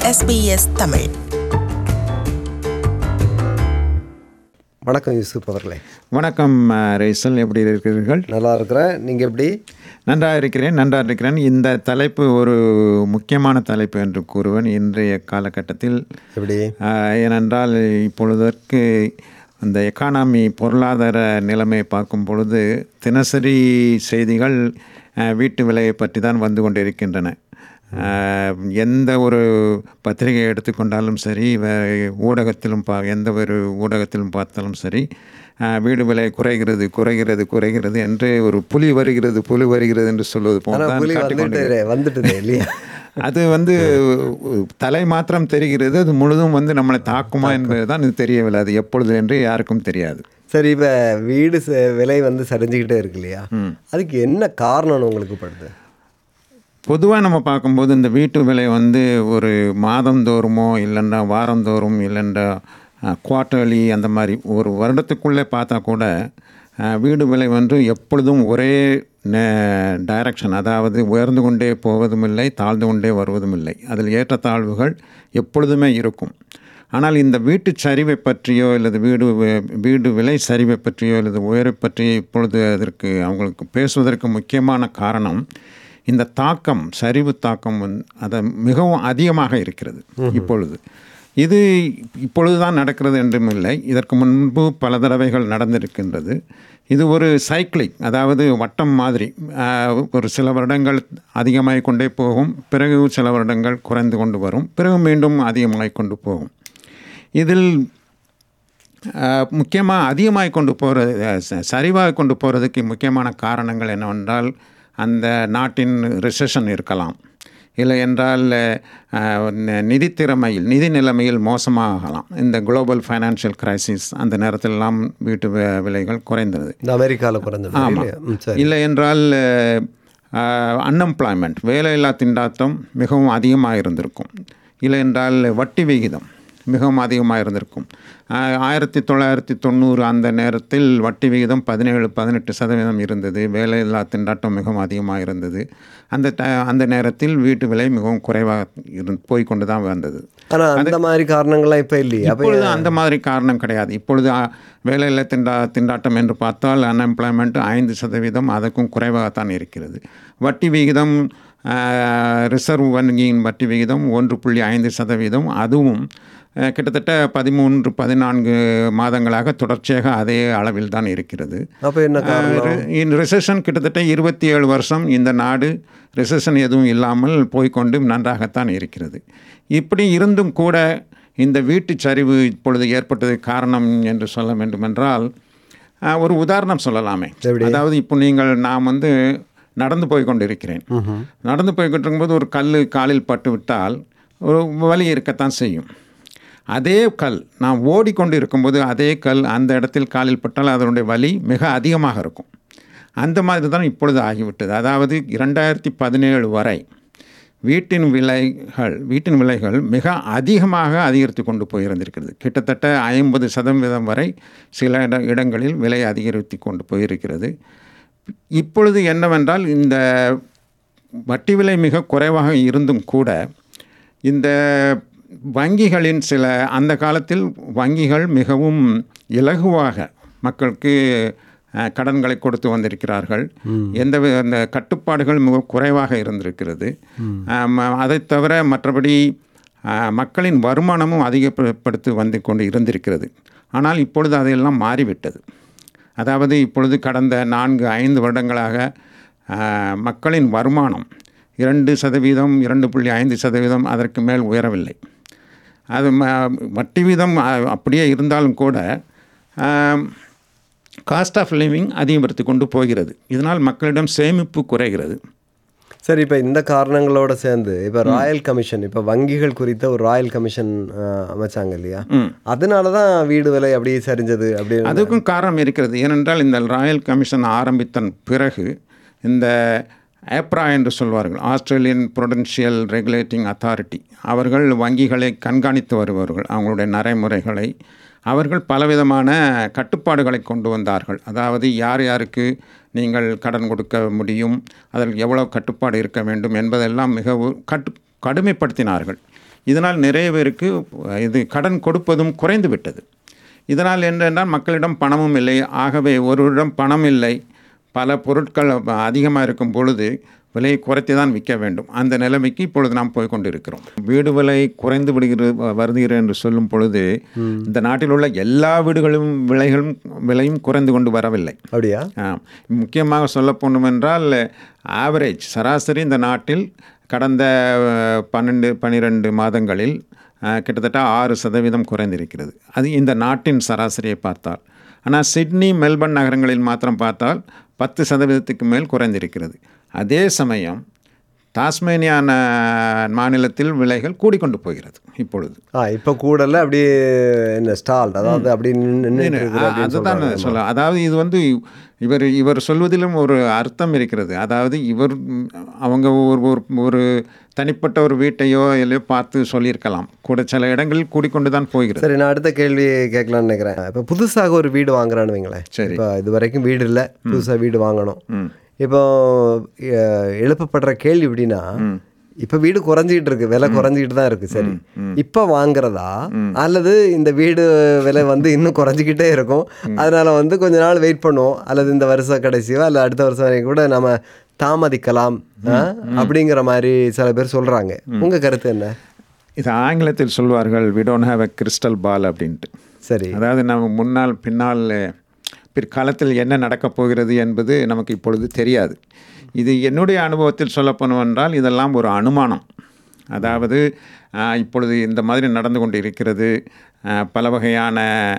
SBS Tamil வணக்கம் யூசுப் அவர்களே வணக்கம் அஹ், ரைசல் எப்படி இருக்கிறீர்கள் நல்லா இருக்கிறேன் நீங்கள் எப்படி நன்றாக இருக்கிறேன் நன்றாக இருக்கிறேன் இந்த தலைப்பு ஒரு முக்கியமான தலைப்பு என்று கூறுவேன் இன்றைய காலகட்டத்தில் எப்படி அஹ், ஏனென்றால் இப்பொழுதற்கு அந்த எக்கானமி பொருளாதார நிலைமை பார்க்கும் பொழுது தினசரி செய்திகள் அஹ், வீட்டு விலையை பற்றி தான் வந்து கொண்டிருக்கின்றன அஹ், எந்த ஒரு பத்திரிகை எடுத்துக்கொண்டாலும் சரி வே- ஊடகத்திலும் பா எந்த ஒரு ஊடகத்திலும் பார்த்தாலும் சரி அஹ், வீடு விலை குறைகிறது குறைகிறது குறைகிறது என்று ஒரு புலி வருகிறது புலி வருகிறது என்று சொல்வது போல ஆனால் தான் புலி காட்டிக் வந்துட்டு வந்துட்டுதே இல்லையா அது வந்து தலை மாத்திரம் தெரிகிறது அது முழுதும் வந்து நம்மளை தாக்குமா என்பது தான் இது தெரியவில்லை அது எப்பொழுது என்று யாருக்கும் தெரியாது சரி இப்போ வீடு ச- விலை வந்து சரிஞ்சுக்கிட்டே இருக்கு இல்லையா அதுக்கு என்ன காரணம்னு உங்களுக்கு படுது பொதுவாக நம்ம பார்க்கும்போது இந்த வீட்டு விலை வந்து ஒரு மாதந்தோறுமோ இல்லைன்னா வாரந்தோறும் இல்லைன்னா குவார்ட்டர்லி அந்த மாதிரி ஒரு வருடத்துக்குள்ளே பார்த்தா கூட அஹ், வீடு விலை வந்து எப்பொழுதும் ஒரே டைரக்ஷன் அதாவது உயர்ந்து கொண்டே போவதும் இல்லை தாழ்ந்து கொண்டே வருவதும் இல்லை அதில் ஏற்றத்தாழ்வுகள் எப்பொழுதுமே இருக்கும் ஆனால் இந்த வீட்டு சரிவை பற்றியோ அல்லது வீடு வி- வீடு விலை சரிவை பற்றியோ அல்லது உயரை பற்றியோ இப்பொழுது அதற்கு அவங்களுக்கு பேசுவதற்கு முக்கியமான காரணம் இந்த தாக்கம் சரிவு தாக்கம் வந்து அது மிகவும் அதிகமாக இருக்கிறது இப்பொழுது இது இப்பொழுது தான் நடக்கிறது என்றும் இல்லை இதற்கு முன்பு பல தடவைகள் நடந்திருக்கின்றது இது ஒரு சைக்கிளிக் அதாவது வட்டம் மாதிரி ஆஹ், ஒரு சில வருடங்கள் அதிகமாகிக் கொண்டே போகும் பிறகு சில வருடங்கள் குறைந்து கொண்டு வரும் பிறகு மீண்டும் அதிகமாகிக் கொண்டு போகும் இதில் முக்கியமாக அதிகமாக கொண்டு போகிறது சரிவாக கொண்டு போகிறதுக்கு முக்கியமான காரணங்கள் என்னவென்றால் அந்த நாட்டின் ரிசெஷன் இருக்கலாம் இல்லை என்றால் அஹ், நி- நிதித்திறமையில் நிதி நிலைமையில் மோசமாகலாம் இந்த குளோபல் ஃபைனான்ஷியல் கிரைசிஸ் அந்த நேரத்திலெல்லாம் வீட்டு வி- விலைகள் குறைந்தது இந்த அமெரிக்காவில் குறைஞ்சது இல்லையா ம், சரி இல்லை என்றால் அன்எம்ப்ளாய்மெண்ட் வேலையில்லா திண்டாட்டம் மிகவும் அதிகமாக இருந்திருக்கும் இல்லை என்றால் வட்டி விகிதம் மிகவும் அதிகமாக இருந்திருக்கும் ஆஹ், ஆயிரத்தி தொள்ளாயிரத்தி தொண்ணூறு அந்த நேரத்தில் வட்டி விகிதம் பதினேழு பதினெட்டு சதவீதம் இருந்தது வேலையில்லா திண்டாட்டம் மிகவும் அதிகமாக இருந்தது அந்த ட அந்த நேரத்தில் வீட்டு விலை மிகவும் குறைவாக இரு போய் கொண்டு தான் வந்தது ஆனால் அந்த மாதிரி காரணங்கள்லாம் இப்போ இல்லையா அப்போ இப்பொழுது அந்த மாதிரி காரணம் கிடையாது இப்பொழுது அ, வேலையில்லா திண்டா திண்டாட்டம் என்று பார்த்தால் அன்எம்ப்ளாய்மெண்ட் ஐந்து சதவீதம் அதற்கும் குறைவாகத்தான் இருக்கிறது வட்டி விகிதம் அ, ரிசர்வ் வங்கியின் வட்டி விகிதம் ஒன்று புள்ளி ஐந்து சதவீதம் அதுவும் அ, கிட்டத்தட்ட பதிமூன்று பதினான்கு மாதங்களாக தொடர்ச்சியாக அதே அளவில் தான் இருக்கிறது அப்போ என்ன காரணம் இந்த ரிசெஷன் கிட்டத்தட்ட இருபத்தி ஏழு வருஷம் இந்த நாடு ரிசெஷன் எதுவும் இல்லாமல் போய்க்கொண்டு நன்றாகத்தான் இருக்கிறது இப்படி இருந்தும் கூட இந்த வீட்டு சரிவு இப்பொழுது ஏற்பட்டது காரணம் என்று சொல்ல வேண்டுமென்றால் அஹ், ஒரு உதாரணம் சொல்லலாமே அதாவது இப்போ நீங்கள் நான் வந்து நடந்து போய் கொண்டிருக்கிறேன் நடந்து போய்கிட்டு இருக்கும்போது ஒரு கல் காலில் பட்டு விட்டால் ஒரு வலி இருக்கத்தான் செய்யும் அதே கல் நான் ஓடிக்கொண்டு இருக்கும்போது அதே கல் அந்த இடத்தில் காலில் பட்டால் அதனுடைய வலி மிக அதிகமாக இருக்கும் அந்த மாதிரி தான் இப்பொழுது ஆகிவிட்டது அதாவது இரண்டாயிரத்தி பதினேழு வரை வீட்டின் விலைகள் வீட்டின் விலைகள் மிக அதிகமாக அதிகரித்து கொண்டு போயிருந்திருக்கிறது கிட்டத்தட்ட ஐம்பது சதவீதம் வரை சில இட இடங்களில் விலை அதிகரித்து கொண்டு போயிருக்கிறது இப்பொழுது என்னவென்றால் இந்த வட்டி விலை மிக குறைவாக இருந்தும் கூட இந்த வங்கிகளின் சில அந்த காலத்தில் வங்கிகள் மிகவும் இலகுவாக மக்களுக்கு அஹ், கடன்களை கொடுத்து வந்திருக்கிறார்கள் எந்த வி- அந்த கட்டுப்பாடுகள் மிக குறைவாக இருந்திருக்கிறது ஆம், அதைத் தவிர மற்றபடி அஹ், மக்களின் வருமானமும் அதிகப்படுத்தி வந்து கொண்டு இருந்திருக்கிறது ஆனால் இப்பொழுது அதையெல்லாம் மாறிவிட்டது அதாவது இப்பொழுது கடந்த நான்கு ஐந்து வருடங்களாக ஆஹ், மக்களின் வருமானம் இரண்டு சதவீதம் இரண்டு புள்ளி ஐந்து சதவீதம் அதற்கு மேல் உயரவில்லை அது ம வட்டி வீதம் அஹ், அப்படியே இருந்தாலும் கூட காஸ்ட் ஆஃப் லிவிங் அதிகப்படுத்தி கொண்டு போகிறது இதனால் மக்களிடம் சேமிப்பு குறைகிறது சரி இப்போ இந்த காரணங்களோட சேர்ந்து இப்போ ராயல் கமிஷன் இப்போ வங்கிகள் குறித்த ஒரு ராயல் கமிஷன் அஹ், அமைச்சாங்க இல்லையா அதனால தான் வீடு விலை அப்படியே சரிஞ்சது அப்படி அதுக்கும் காரணம் இருக்கிறது ஏனென்றால் இந்த ராயல் கமிஷன் ஆரம்பித்தன் பிறகு இந்த ஏப்ரா என்று சொல்வார்கள் ஆஸ்திரேலியன் ப்ரொடென்ஷியல் ரெகுலேட்டிங் அத்தாரிட்டி அவர்கள் வங்கிகளை கண்காணித்து வருபவர்கள் அவங்களுடைய நடைமுறைகளை அவர்கள் பலவிதமான கட்டுப்பாடுகளை கொண்டு வந்தார்கள் அதாவது யார் யாருக்கு நீங்கள் கடன் கொடுக்க முடியும் அதில் எவ்வளவு கட்டுப்பாடு இருக்க வேண்டும் என்பதெல்லாம் மிகவும் கட்டு கடுமைப்படுத்தினார்கள் இதனால் நிறைய பேருக்கு இது கடன் கொடுப்பதும் குறைந்து விட்டது இதனால் என்னென்றால் மக்களிடம் பணமும் இல்லை ஆகவே ஒருவரிடம் பணம் இல்லை பல பொருட்கள் அதிகமாக இருக்கும் பொழுது விலையை குறைத்து தான் விற்க வேண்டும் அந்த நிலைமைக்கு இப்பொழுது நாம் போய் கொண்டு இருக்கிறோம் வீடு விலை குறைந்து விடுகிறது வருகிறது என்று சொல்லும் பொழுது இந்த நாட்டில் உள்ள எல்லா வீடுகளும் விலைகளும் விலையும் குறைந்து கொண்டு வரவில்லை அப்படியா ஆ, முக்கியமாக சொல்ல போனோம் என்றால் ஆவரேஜ் சராசரி இந்த நாட்டில் கடந்த அஹ், பன்னெண்டு பன்னிரெண்டு மாதங்களில் அஹ், கிட்டத்தட்ட ஆறு சதவீதம் குறைந்திருக்கிறது அது இந்த நாட்டின் சராசரியை பார்த்தால் ஆனால் சிட்னி மெல்பர்ன் நகரங்களில் மாத்திரம் பார்த்தால் பத்து சதவீதத்துக்கு மேல் குறைந்திருக்கிறது அதே சமயம் டாஸ்மேனியா ந- மாநிலத்தில் விலைகள் கூடிக்கொண்டு போகிறது இப்பொழுது ஆ இப்போ கூடல அப்படியே என்ன ஸ்டால் அதாவது அப்படி நின்று அ- அதுதான் சொல்ல அதாவது இது வந்து இவர் இவர் சொல்வதிலும் ஒரு அர்த்தம் இருக்கிறது அதாவது இவர் ம், அவங்க ஒரு ஒரு ஒரு தனிப்பட்ட ஒரு வீட்டையோ இல்லையோ பார்த்து சொல்லியிருக்கலாம் கூட சில இடங்களில் கூடிக்கொண்டு தான் போகிறது சரி நான் அடுத்த கேள்வி கேட்கலாம்னு நினைக்கிறேன் இப்போ புதுசாக ஒரு வீடு வாங்குறான்னு வைங்களேன் சரி. இப்போ இது வரைக்கும் வீடு இல்லை புதுசாக வீடு வாங்கணும் இப்போ அஹ், எழுப்பப்படுற கேள்வி எப்படின்னா இப்போ வீடு குறைஞ்சிக்கிட்டு இருக்கு விலை குறைஞ்சிக்கிட்டு தான் இருக்கு சரி இப்போ வாங்குறதா அல்லது இந்த வீடு விலை வந்து இன்னும் குறைஞ்சிக்கிட்டே இருக்கும் அதனால வந்து கொஞ்ச நாள் வெயிட் பண்ணுவோம் அல்லது இந்த வருஷம் கடைசியோ அல்ல அடுத்த வருஷம் வரைக்கும் கூட நம்ம தாமதிக்கலாம் ஆ? அப்படிங்கிற மாதிரி சில பேர் சொல்றாங்க உங்க கருத்து என்ன இது ஆங்கிலத்தில் சொல்வார்கள் we don't have a crystal ball அப்படின்ட்டு சரி அதாவது நம்ம முன்னால் பின்னால் பிற்காலத்தில் என்ன நடக்கப் போகிறது என்பது நமக்கு இப்பொழுது தெரியாது இது என்னுடைய அனுபவத்தில் சொல்லப்போனோம் என்றால் இதெல்லாம் ஒரு அனுமானம் அதாவது ஆஹ், இப்பொழுது இந்த மாதிரி நடந்து கொண்டு இருக்கிறது ஆஹ், பல வகையான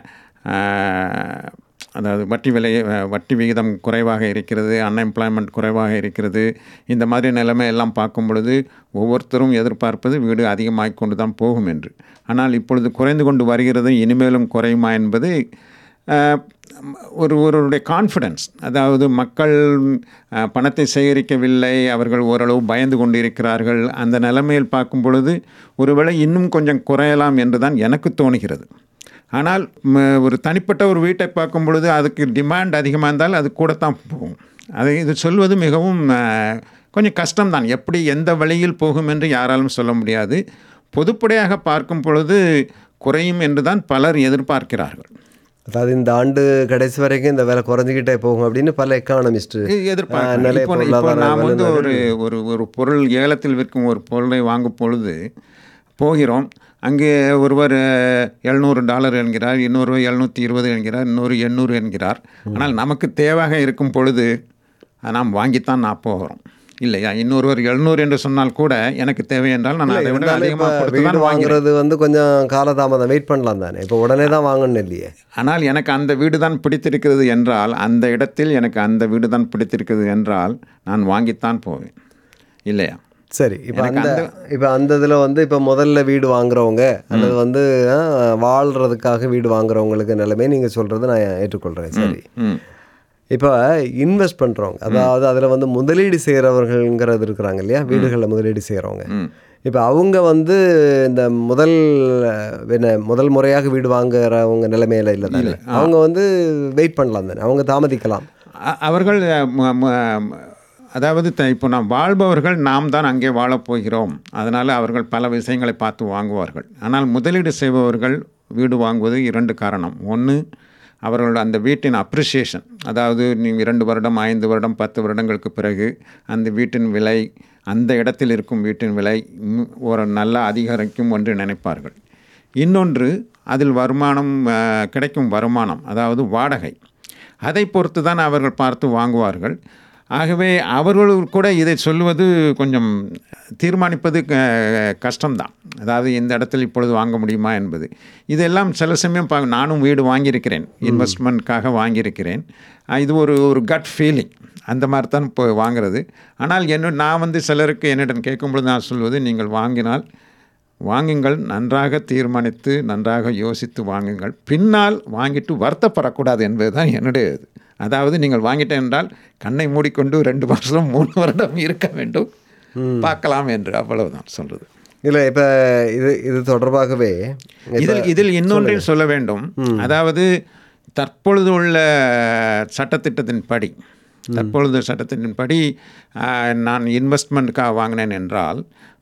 ஆஹ், அதாவது வட்டி விலை அஹ், வட்டி விகிதம் குறைவாக இருக்கிறது அன்எம்ப்ளாய்மெண்ட் குறைவாக இருக்கிறது இந்த மாதிரி நிலைமை எல்லாம் பார்க்கும் பொழுது ஒவ்வொருத்தரும் எதிர்பார்ப்பது வீடு அதிகமாகிக் கொண்டு தான் போகும் என்று ஆனால் இப்பொழுது குறைந்து கொண்டு வருகிறது இனிமேலும் குறையுமா என்பது அஹ், ஒரு ஒருவருடைய கான்ஃபிடன்ஸ் அதாவது மக்கள் அஹ், பணத்தை சேகரிக்கவில்லை அவர்கள் ஓரளவு பயந்து கொண்டு இருக்கிறார்கள் அந்த நிலைமையில் பார்க்கும் பொழுது ஒருவேளை இன்னும் கொஞ்சம் குறையலாம் என்று தான் எனக்கு தோணுகிறது ஆனால் ம, ஒரு தனிப்பட்ட ஒரு வீட்டை பார்க்கும் பொழுது அதுக்கு டிமாண்ட் அதிகமாக இருந்தால் அது கூடத்தான் போகும் அதை இது சொல்வது மிகவும் அஹ், கொஞ்சம் கஷ்டம்தான் எப்படி எந்த வழியில் போகும் என்று யாராலும் சொல்ல முடியாது பொதுப்படையாக பார்க்கும் பொழுது குறையும் என்று தான் பலர் எதிர்பார்க்கிறார்கள் அதாவது இந்த ஆண்டு கடைசி வரைக்கும் இந்த விலை குறைஞ்சிக்கிட்டே போகும் அப்படின்னு பல எக்கானமிஸ்ட் எதிர்பார்க்கிறேன் நிலை இப்போ இப்போ பொருளாதார நாம் வந்து ஒரு ஒரு ஒரு பொருள் ஏலத்தில் விற்கும் ஒரு பொருளை வாங்கும் பொழுது போகிறோம் அங்கே ஒருவர் எழுநூறு டாலர் என்கிறார் இன்னொருவர் எழுநூற்றி இருபது என்கிறார் இன்னொரு எண்ணூறு என்கிறார் ஆனால் நமக்கு தேவையாக இருக்கும் பொழுது அதை நாம் வாங்கித்தான் நான் போகிறோம் இல்லையா இன்னொருவர் எழுநூறு என்று சொன்னால் கூட எனக்கு தேவை என்றால் நான் அதை விட அதிகமாக கொடுத்து வீடு தான் வாங்குகிறேன் வாங்குறது வந்து கொஞ்சம் காலதாமதம் வெயிட் பண்ணலாம் தானே இப்போ உடனே தான் வாங்கணும் இல்லையே ஆனால் எனக்கு அந்த வீடு தான் பிடித்திருக்கிறது என்றால் அந்த இடத்தில் எனக்கு அந்த வீடு தான் பிடித்திருக்கிறது என்றால் நான் வாங்கித்தான் போவேன் இல்லையா சரி இப்போ அந்த இப்போ அந்த இதில் வந்து இப்போ முதல்ல வீடு வாங்குறவங்க அல்லது வந்து ஆ, வாழ்றதுக்காக வீடு வாங்குறவங்களுக்கு நிலைமை நீங்கள் சொல்கிறது நான் ஏற்றுக்கொள்கிறேன் சரி ம் இப்போ இன்வெஸ்ட் பண்ணுறவங்க அதாவது அதில் வந்து முதலீடு செய்கிறவர்கள்ங்கிறது இருக்கிறாங்க இல்லையா வீடுகளில் முதலீடு செய்கிறவங்க ம் இப்போ அவங்க வந்து இந்த முதல் அஹ், என்ன முதல் முறையாக வீடு வாங்குறவங்க நிலைமையில இல்லை தானே அவங்க வந்து வெயிட் பண்ணலாம் தானே அவங்க தாமதிக்கலாம் அ- அவர்கள் அ, ம- ம- அதாவது த- இப்போ நாம் வாழ்பவர்கள் நாம் தான் அங்கே வாழப் போகிறோம் அதனால் அவர்கள் பல விஷயங்களை பார்த்து வாங்குவார்கள் ஆனால் முதலீடு செய்பவர்கள் வீடு வாங்குவது இரண்டு காரணம் ஒன்று அவர்கள் அந்த வீட்டின் அப்ரிசியேஷன் அதாவது நீங்கள் இரண்டு வருடம் ஐந்து வருடம் பத்து வருடங்களுக்கு பிறகு அந்த வீட்டின் விலை அந்த இடத்தில் இருக்கும் வீட்டின் விலை ம், ஒரு நல்ல அதிகரிக்கும் என்று நினைப்பார்கள் இன்னொன்று அதில் வருமானம் அ, கிடைக்கும் வருமானம் அதாவது வாடகை அதை பொறுத்து தான் அவர்கள் பார்த்து வாங்குவார்கள் ஆகவே அவர்கள் கூட இதை சொல்லுவது கொஞ்சம் தீர்மானிப்பது க- கஷ்டம்தான் அதாவது இந்த இடத்தில் இப்பொழுது வாங்க முடியுமா என்பது இதெல்லாம் சில சமயம் பா நானும் வீடு வாங்கியிருக்கிறேன் இன்வெஸ்ட்மெண்ட்காக வாங்கியிருக்கிறேன் அஹ் இது ஒரு ஒரு கட் ஃபீலிங் அந்த மாதிரி தான் இப்போ வாங்குறது ஆனால் என்ன நான் வந்து சிலருக்கு என்னிடம் கேட்கும்பொழுது நான் சொல்வது நீங்கள் வாங்கினால் வாங்குங்கள் நன்றாக தீர்மானித்து நன்றாக யோசித்து வாங்குங்கள் பின்னால் வாங்கிட்டு வருத்தப்படக்கூடாது என்பது தான் என்னுடைய இது அதாவது நீங்கள் வாங்கிட்டேன் என்றால் கண்ணை மூடிக்கொண்டு ரெண்டு வருஷம் மூணு வருடம் இருக்க வேண்டும் பார்க்கலாம் என்று அவ்வளவுதான் சொல்றது இல்லை இப்போ இது இது தொடர்பாகவே இதில் இதில் இன்னொன்றையும் சொல்ல வேண்டும் அதாவது தற்பொழுது உள்ள சட்டத்திட்டத்தின் படி தற்பொழுது சட்டத்தின் படி ஆஹ், நான் இன்வெஸ்ட்மெண்ட்டுக்காக வாங்கினேன் என்றால்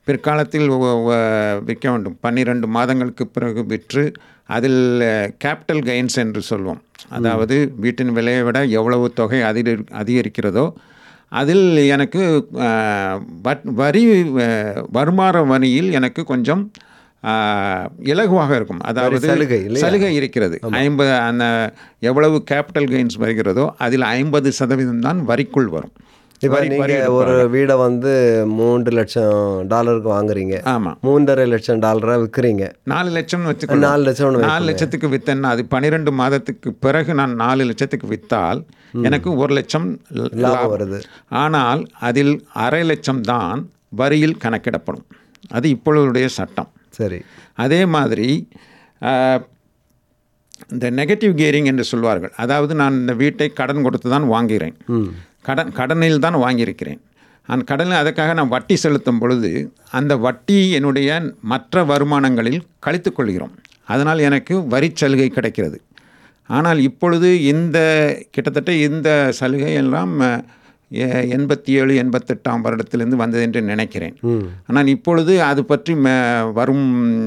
பிற்காலத்தில் ஒ- ஒ- விற்க வேண்டும் பன்னிரெண்டு மாதங்களுக்கு பிறகு விற்று அதில் கேபிட்டல் கெயின்ஸ் என்று சொல்வோம் அதாவது வீட்டின் விலையை விட எவ்வளவு தொகை அதிகரி அதிகரிக்கிறதோ அதில் எனக்கு அஹ், வட் வரி அஹ், வருமான வரியில் எனக்கு கொஞ்சம் அஹ், இலகுவாக இருக்கும் அதாவது சலுகை இல்லையா? சலுகை இருக்கிறது ஐம்பது அந்த எவ்வளவு கேபிட்டல் கெயின்ஸ் வருகிறதோ அதில் ஐம்பது சதவீதம் தான் வரிக்குள் வரும் இப்போ வரி- வரி நீங்கள் ஒரு வீடை வந்து மூன்று லட்சம் டாலருக்கு வாங்குறீங்க ஆமாம் மூன்றரை லட்சம் டாலரா விற்கிறீங்க நாலு லட்சம் வச்சுக்கணும் நாலு லட்சம் நாலு லட்சத்துக்கு வித்தேன்னா அது பன்னிரெண்டு மாதத்துக்கு பிறகு நான் நாலு லட்சத்துக்கு விற்றால் எனக்கு ஒரு லட்சம் ல- லாபம் வருது. ஆனால் அதில் அரை லட்சம் தான் வரியில் கணக்கிடப்படும் அது இப்பொழுதுடைய சட்டம் சரி அதே மாதிரி ஆஹ், இந்த நெகட்டிவ் கியரிங் என்று சொல்வார்கள் அதாவது நான் இந்த வீட்டை கடன் கொடுத்து தான் வாங்குகிறேன் கடன் கடனில் தான் வாங்கியிருக்கிறேன் அந்த கடனில் அதுக்காக நான் வட்டி செலுத்தும் பொழுது அந்த வட்டி என்னுடைய மற்ற வருமானங்களில் கழித்துக் கொள்கிறோம் அதனால் எனக்கு வரி சலுகை கிடைக்கிறது ஆனால் இப்பொழுது இந்த கிட்டத்தட்ட இந்த சலுகை எல்லாம் அஹ், எ- எண்பத்தி ஏழு எண்பத்தெட்டாம் வருடத்திலிருந்து வந்தது என்று நினைக்கிறேன் ஆனால் இப்பொழுது அது பற்றி ம- வரும்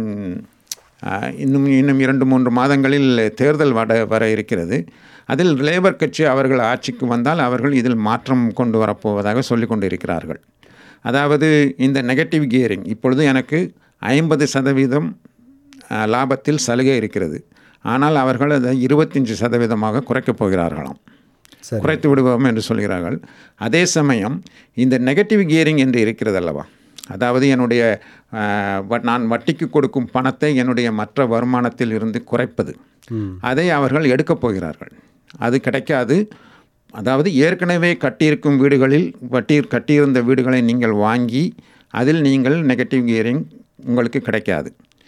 ஆஹ், இன்னும் இன்னும் இரண்டு மூன்று மாதங்களில் தேர்தல் வட வர இருக்கிறது அதில் லேபர் கட்சி அவர்கள் ஆட்சிக்கு வந்தால் அவர்கள் இதில் மாற்றம் கொண்டு வரப்போவதாக சொல்லிக் கொண்டிருக்கிறார்கள் அதாவது இந்த நெகட்டிவ் கியரிங் இப்பொழுது எனக்கு ஐம்பது சதவீதம் ஆஹ், லாபத்தில் சலுகை இருக்கிறது ஆனால் அவர்கள் அதை இருபத்தஞ்சி சதவீதமாக குறைக்கப் போகிறார்களாம் சரி. குறைத்து விடுவோம் என்று சொல்கிறார்கள் அதே சமயம் இந்த நெகட்டிவ் கியரிங் என்று இருக்கிறது அல்லவா அதாவது என்னுடைய ஆஹ், வ- நான் வட்டிக்கு கொடுக்கும் பணத்தை என்னுடைய மற்ற வருமானத்தில் இருந்து குறைப்பது அதை அவர்கள் எடுக்கப் போகிறார்கள் அது கிடைக்காது அதாவது ஏற்கனவே கட்டியிருக்கும் வீடுகளில் வட்டி கட்டியிருந்த வீடுகளை நீங்கள் வாங்கி அதில் நீங்கள் நெகட்டிவ் கியரிங் உங்களுக்கு கிடைக்காது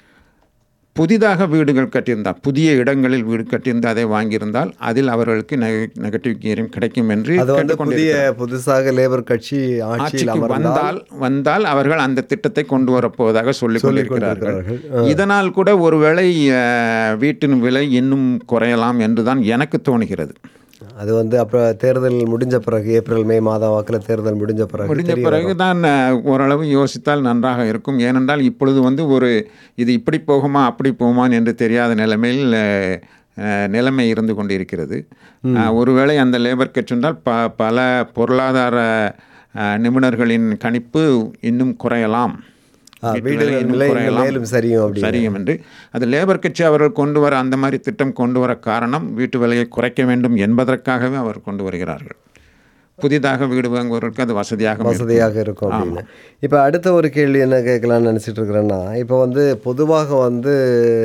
புதிதாக வீடுகள் கட்டியிருந்தால் புதிய இடங்களில் வீடு கட்டியிருந்து அதை வாங்கியிருந்தால் அதில் அவர்களுக்கு நெகட்டிவ் கியரிங் கிடைக்கும் என்று அது வந்து புதிய கேட்டுக்கொண்டிருக்கிறார். புதுசாக லேபர் கட்சி ஆட்சியில் ஆட்சிக்கு அமர்ந்தால் வந்தால் வந்தால் அவர்கள் அந்த திட்டத்தை கொண்டு வரப்போவதாக சொல்லிக் கொண்டிருக்கிறார்கள் கொண்டிருக்கிறார்கள். இதனால் கூட ஒருவேளை அஹ், வீட்டின் விலை இன்னும் குறையலாம் என்றுதான் எனக்கு தோணுகிறது அது வந்து அப்புறம் தேர்தல் முடிஞ்ச பிறகு ஏப்ரல் மே மாதம் வாக்கில் தேர்தல் முடிஞ்ச பிறகு முடிஞ்ச தெரிய பிறகு தான் அஹ், ஓரளவு யோசித்தால் நன்றாக இருக்கும் ஏனென்றால் இப்பொழுது வந்து ஒரு இது இப்படி போகுமா அப்படி போகுமா என்று தெரியாத நிலைமையில் அஹ், அஹ், நிலைமை இருந்து கொண்டிருக்கிறது அஹ், ஒருவேளை அந்த லேபர் கட்சின்றால் ப பல பொருளாதார அஹ், நிபுணர்களின் கணிப்பு இன்னும் குறையலாம் ஆ, வீட்டு வீடு விலை இன்னும் விலை இன்னும் குறையலாம். மேலும் சரியும் அப்படி சரியும் என்று அது லேபர் கட்சி அவர்கள் கொண்டு வர அந்த மாதிரி திட்டம் கொண்டு வர காரணம் வீட்டு விலையை குறைக்க வேண்டும் என்பதற்காகவே அவர் கொண்டு வருகிறார்கள் புதிதாக வீடு வாங்குவவர்களுக்கு அது வசதியாக இருக்கும். வசதியாக இருக்கும் அப்படின்னு இப்போ அடுத்த ஒரு கேள்வி என்ன கேட்கலாம்னு நினச்சிட்டு இருக்கிறேன்னா இப்போ வந்து பொதுவாக வந்து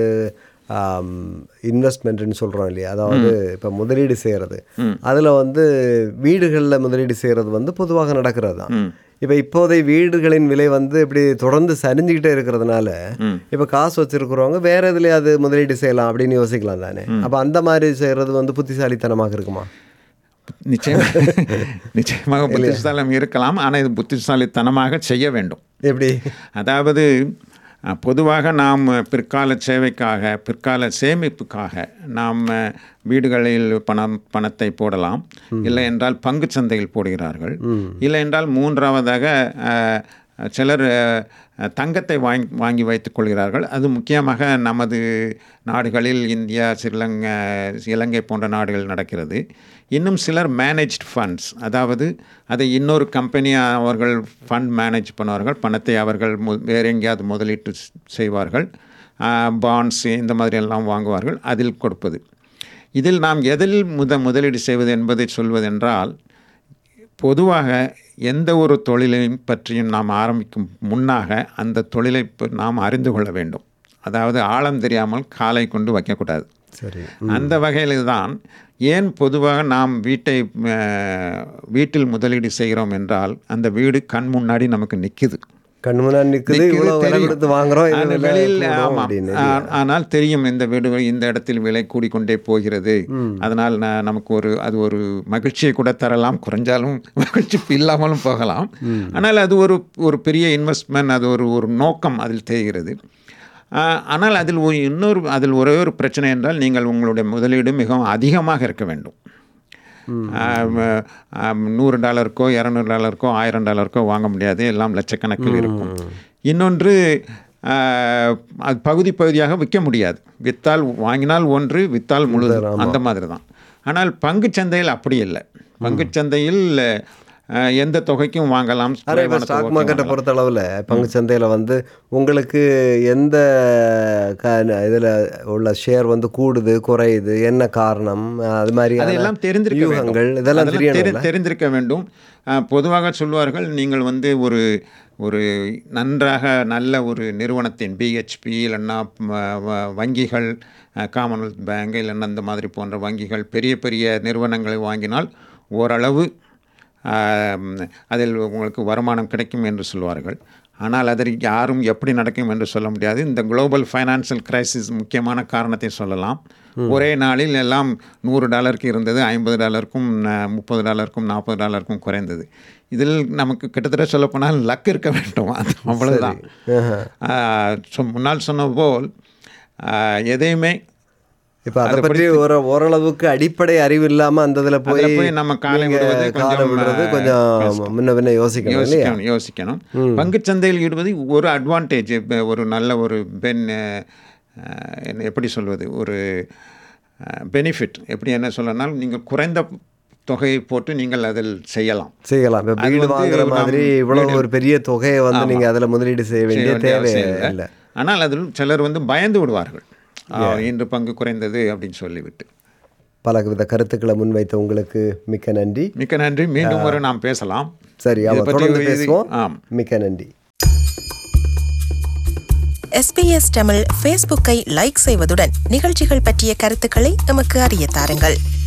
இன்வெஸ்ட்மெண்ட்னு சொல்கிறோம் இல்லையா அதாவது இப்போ முதலீடு செய்கிறது அதில் வந்து வீடுகளில் முதலீடு செய்கிறது வந்து பொதுவாக நடக்கிறது தான் இப்போ இப்போதைய வீடுகளின் விலை வந்து இப்படி தொடர்ந்து சரிஞ்சுக்கிட்டே இருக்கிறதுனால இப்போ காசு வச்சிருக்கிறவங்க வேற எதுலையாவது முதலீடு செய்யலாம் அப்படின்னு யோசிக்கலாம் தானே அப்போ அந்த மாதிரி செய்கிறது வந்து புத்திசாலித்தனமாக இருக்குமா நிச்சயமாக நிச்சயமாக புத்திசாலம் இருக்கலாம் ஆனால் இது புத்திசாலித்தனமாக செய்ய வேண்டும் எப்படி அதாவது அஹ், பொதுவாக நாம் பிற்கால சேவைக்காக பிற்கால சேமிப்புக்காக நாம் அஹ், வீடுகளில் பணம் பணத்தை போடலாம் இல்லை என்றால் பங்குச் சந்தையில் போடுகிறார்கள் இல்லை என்றால் மூன்றாவதாக அஹ், சிலர் அஹ், தங்கத்தை வாங்கி வாங்கி வைத்துக் கொள்கிறார்கள் அது முக்கியமாக நமது நாடுகளில் இந்தியா ஸ்ரீலங்கா இலங்கை போன்ற நாடுகள் நடக்கிறது இன்னும் சிலர் மேனேஜ்ட் ஃபண்ட்ஸ் அதாவது அதை இன்னொரு கம்பெனி அவர்கள் ஃபண்ட் மேனேஜ் பண்ணுவார்கள் பணத்தை அவர்கள் மு வேறு எங்கேயாவது முதலீட்டு ஸ்- செய்வார்கள் பாண்ட்ஸ் இந்த மாதிரி எல்லாம் வாங்குவார்கள் அதில் கொடுப்பது இதில் நாம் எதில் முத முதலீடு செய்வது என்பதை சொல்வதென்றால் பொதுவாக எந்த ஒரு தொழிலையும் பற்றியும் நாம் ஆரம்பிக்கும் முன்னாக அந்த தொழிலை ப- நாம் அறிந்து கொள்ள வேண்டும் அதாவது ஆழம் தெரியாமல் காலை கொண்டு வைக்கக்கூடாது சரி அந்த வகையில் தான் ஏன் பொதுவாக நாம் வீட்டை அஹ், வீட்டில் முதலீடு செய்கிறோம் என்றால் அந்த வீடு கண் முன்னாடி நமக்கு நிற்குது கண் முன்னாடி நிற்குது நிக்குது, இவ்வளோ விலை தெரியும். கொடுத்து வாங்குறோம் இது ஆனா விலை வெளியில் கூடும் ஆமாம். அப்படின்னு ஆ- ஆனால் தெரியும் இந்த வீடுகள் இந்த இடத்தில் விலை கூடிக்கொண்டே போகிறது அதனால் ந- நமக்கு ஒரு அது ஒரு மகிழ்ச்சியை கூட தரலாம் குறைஞ்சாலும் மகிழ்ச்சி இல்லாமலும் போகலாம் ஆனால் அது ஒரு ஒரு பெரிய இன்வெஸ்ட்மெண்ட் அது ஒரு ஒரு நோக்கம் அதில் தெரிகிறது ஆ, ஆனால் அதில் ஒரு இன்னொரு அதில் ஒரே ஒரு பிரச்சனை என்றால் நீங்கள் உங்களுடைய முதலீடு மிகவும் அதிகமாக இருக்க வேண்டும் ஆம், ஆம், நூறு டாலருக்கோ இரநூறு டாலருக்கோ ஆயிரம் டாலருக்கோ வாங்க முடியாது எல்லாம் லட்சக்கணக்கில் இருக்கும் இன்னொன்று ஆஹ், அது பகுதி பகுதியாக விற்க முடியாது வித்தால் வாங்கினால் ஒன்று வித்தால் முழுது அந்த மாதிரி தான் ஆனால் பங்குச் சந்தையில் அப்படி இல்லை பங்குச் சந்தையில் ஆஹ், எந்த தொகைக்கும் வாங்கலாம் ஆனால் இப்போ குறைவான ஸ்டாக் தொகைக்கும் மார்க்கெட்டை வாங்கலாம். பொறுத்த அளவில் பங்குச்சந்தையில் வந்து உங்களுக்கு எந்த க இதில் உள்ள ஷேர் வந்து கூடுது குறையுது என்ன காரணம் அது மாதிரி அதெல்லாம் தெரிந்திருக்க யூகங்கள் வேண்டும் இதெல்லாம் அதெல்லாம் தெரி- தெரியணும் தெரிந்திருக்க வேண்டும் அஹ், பொதுவாக சொல்வார்கள் நீங்கள் வந்து ஒரு ஒரு நன்றாக நல்ல ஒரு நிறுவனத்தின் பிஹெச்பி இல்லைன்னா ம- வ- வங்கிகள் அஹ், காமன்வெல்த் பேங்க் இல்லைன்னா இந்த மாதிரி போன்ற வங்கிகள் பெரிய பெரிய நிறுவனங்களை வாங்கினால் ஓரளவு ஆம், அதில் உங்களுக்கு வருமானம் கிடைக்கும் என்று சொல்வார்கள் ஆனால் அதற்கு யாரும் எப்படி நடக்கும் என்று சொல்ல முடியாது இந்த குளோபல் ஃபைனான்சியல் கிரைசிஸ் முக்கியமான காரணத்தை சொல்லலாம் ஒரே நாளில் எல்லாம் நூறு டாலருக்கு இருந்தது ஐம்பது டாலருக்கும் அஹ், முப்பது டாலருக்கும் நாற்பது டாலருக்கும் குறைந்தது இதில் நமக்கு கிட்டத்தட்ட சொல்லப்போனால் லக் இருக்க வேண்டும் அது அவ்வளவுதான் ஆஹ், சொ- முன்னால் சொன்ன போல் ஆஹ், எதையுமே இப்போ அதை பற்றி ஒரு ஓரளவுக்கு அடிப்படை அறிவு இல்லாமல் அந்த இதில் போய் அதில் போய் நம்ம காலை நீங்க விடுவது காலை கொஞ்சம் விடுறது அஹ், கொஞ்சம் முன்ன பின்ன யோசிக்கணும் இல்லையா யோசிக்கணும் யோசிக்கணும் பங்குச்சந்தையில் ஈடுவது ஒரு அட்வான்டேஜ் ஒரு நல்ல ஒரு பென் அஹ், என்ன எப்படி சொல்வது ஒரு பெனிஃபிட் எப்படி என்ன சொல்லனால் நீங்கள் குறைந்த தொகையை போட்டு நீங்கள் அதில் செய்யலாம் செய்யலாம் இப்போ அது வீடு வந்து வாங்குற நாம் மாதிரி இவ்வளவு ஒரு பெரிய தொகையை வந்து நீங்க அதுல முதலீடு செய்ய வேண்டிய செய்ய வேண்டிய தேவை அவசியம் இல்லை. இல்லை ஆனால் அதில் சிலர் வந்து பயந்து விடுவார்கள் ஆஹ், இன்று பங்கு குறைந்தது அப்படின்னு சொல்லிவிட்டு பல வித கருத்துக்களை முன்வைத்த உங்களுக்கு மிக்க நன்றி மிக்க நன்றி மீண்டும் ஒரு நாம் பேசலாம் சரி இதை ஆமா பற்றி தொடர்ந்து இது- பேசுவோம் ஆம் மிக்க நன்றி எஸ்பிஎஸ் தமிழ் ஃபேஸ்புக்கை லைக் செய்வதுடன் நிகழ்ச்சிகள் பற்றிய கருத்துக்களை எமக்கு அறிய தாருங்கள்